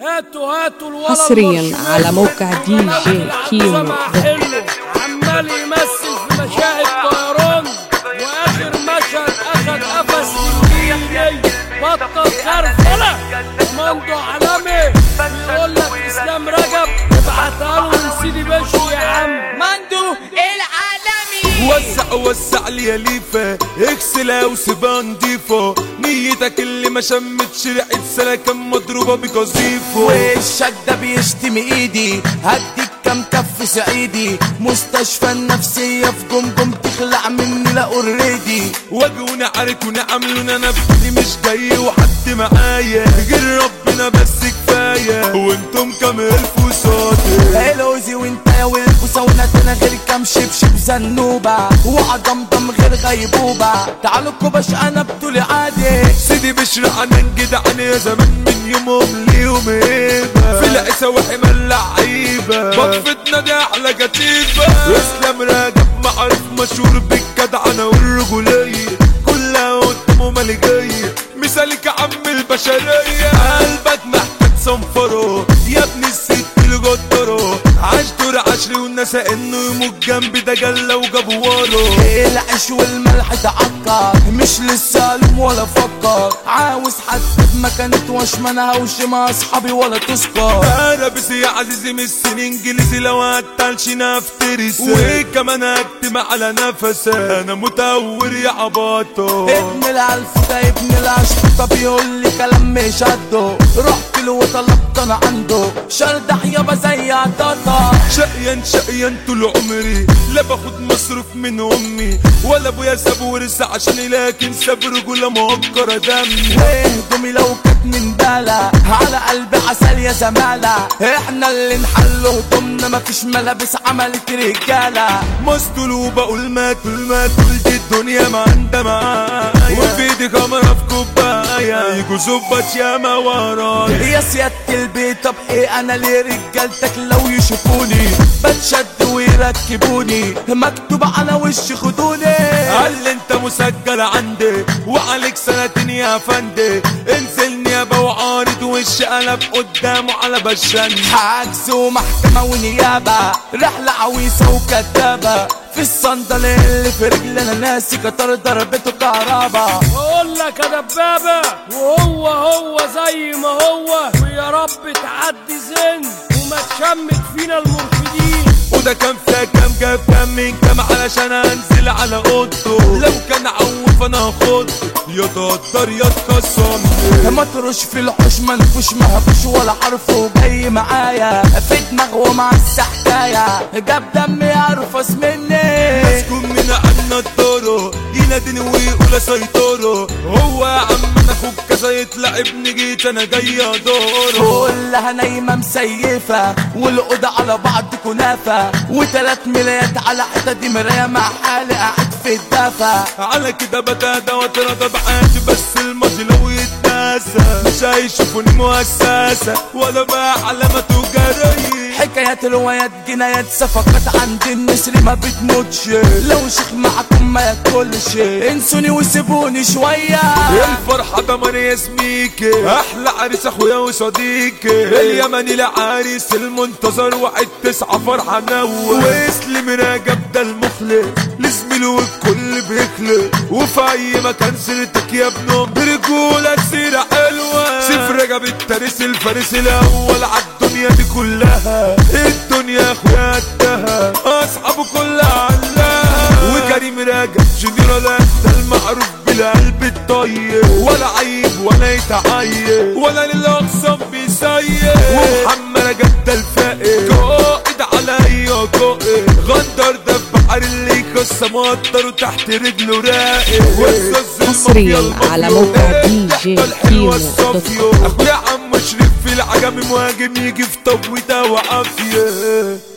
هاتوا هاتوا الولد حصرياً المرشد على موقع دي جي كيمو سمع حلو عمال يمثل في مشاهد طيران واخر مشهد اخد قفص من بطل خرفله مندو عالمي بيقول لك اسلام رجب ابعتها له من سيدي بشو يا عم مندو العالمي وسع وسع لي يا ليفا اغسلها وسيبها نضيفة نيتك اللي ما شمتش ريحة سلكة مضروبة بقصيفه وشك ده بيشتم ايدي هديك كام كف سعيدي مستشفى النفسية في جمجم تخلع مني لا اوريدي واجي ونعارك ونعمل انا بدي مش جاي وحد معايا غير ربنا بس كفاية وانتم كام الف وصوتي الوزي وانت يا والبوسة انا غير كام شبشب زنوبة وعضمضم غير غيبوبة تعالوا كوباش انا بطولي عادي سيدي بشرح عن جدعان يا زمان من يومهم ليومين في العيسى وحمى اللعيبة بطفتنا دي احلى كتيبة اسلام راجب معروف مشهور بالجدعنة والرجولية كلها قدامه ملكية مثالك يا عم البشرية قلبك محتاج صنفره يا ابن الست اللي قدره عاش دور عشري والناس انه يموت جنبي ده جلة وجابوا ورا العيش والملح تعكر مش لسه لوم ولا فكر عاوز حد بمكانة وشمنها وشما اصحابي ولا تسكر انا بس يا عزيزي من السنين انجليزي لو هتالش نفترس وكمان هكتم على نفسي انا متهور يا عباطه ابن الالف ده ابن الاشطة بيقول لي كلام مش قده رحت له وطلبت انا عنده شردح يابا زي عطاطا شقيان شقيان طول عمري لا باخد مصروف من امي ولا ابويا ساب ورث عشان لكن ساب رجوله مهكره دمي وهدومي لو كانت من بالا على قلبي عسل يا زمالة احنا اللي نحل هدومنا مفيش ملابس عملت رجالة مسطول وبقول ماكل ماكل دي الدنيا ما عندها معايا وفي ايدي كاميرا في كوبايه يجوا ظباط ياما ورايا يا سيادة البيت طب ايه انا ليه رجالتك لو يشوفوني بتشد ويركبوني مكتوب على وشي خدوني قال لي انت مسجل عندي وعليك سنتين يا فندي انزلني يا وعارض وش قلب قدامه على بشان حجز ومحكمة ونيابة رحلة عويصة وكدابة في الصندل اللي في رجلنا ناسي كتر ضربته كهربا بقول لك يا دبابة وهو هو زي ما هو ويا رب تعدي زن وما تشمت فينا المرشدين وده كان فيها كام جاب كام من كام علشان انزل على اوضته لو كان عوف انا هاخده يا تقدر يا تكسرني ما تروش في الحوش منفوش مهفوش ولا حرف وجاي معايا في دماغ ومع السحكاية جاب دمي يرفس مني مسكون من عنا الدورو يناديني ويقول اسيطره هو يا عم انا اخوك كذا يتلعبني جيت انا جاي ادوره كلها نايمة مسيفة والأوضة على بعض كنافة وتلات ملايات على حتة دي مراية مع حالي قاعد في الدفا على كده بتهدى واترضى بحياتي بس الماضي لو يتناسى مش هيشوفوني مؤسسة ولا بقى علامة تجارية حكايات روايات جنايات صفقات عند النسر ما بتموتش لو شيخ معكم ما ياكلش انسوني وسيبوني شوية الفرحة دمر يا سميكي احلى عريس اخويا وصديقي اليمني العريس المنتظر واحد تسعة فرحة نوى واسلم راجب ده المخلص لزميله والكل بيخلق وفي اي مكان سيرتك يا ابنهم برجولة سيرة حلوة سيف رجب التاريس الفارس الاول عالدنيا دي كلها الدنيا اخويا قدها اصحابه كلها علاها وكريم راجب جنرال انت المعروف بالقلب الطيب ولا عيب ولا يتعيب ولا للاقسام بيسيب ومحمد رجب ده الفائق قائد عليا قائد غندر ده البحر اللي يكسر مطر وتحت رجله راقد واستاذ حصرياً المافيا على المافيا. موقع دي الضحكة جي الحلوة كيمو الصافية. اخويا عم شريف في العجم مهاجم يجي في توقيته وعافيه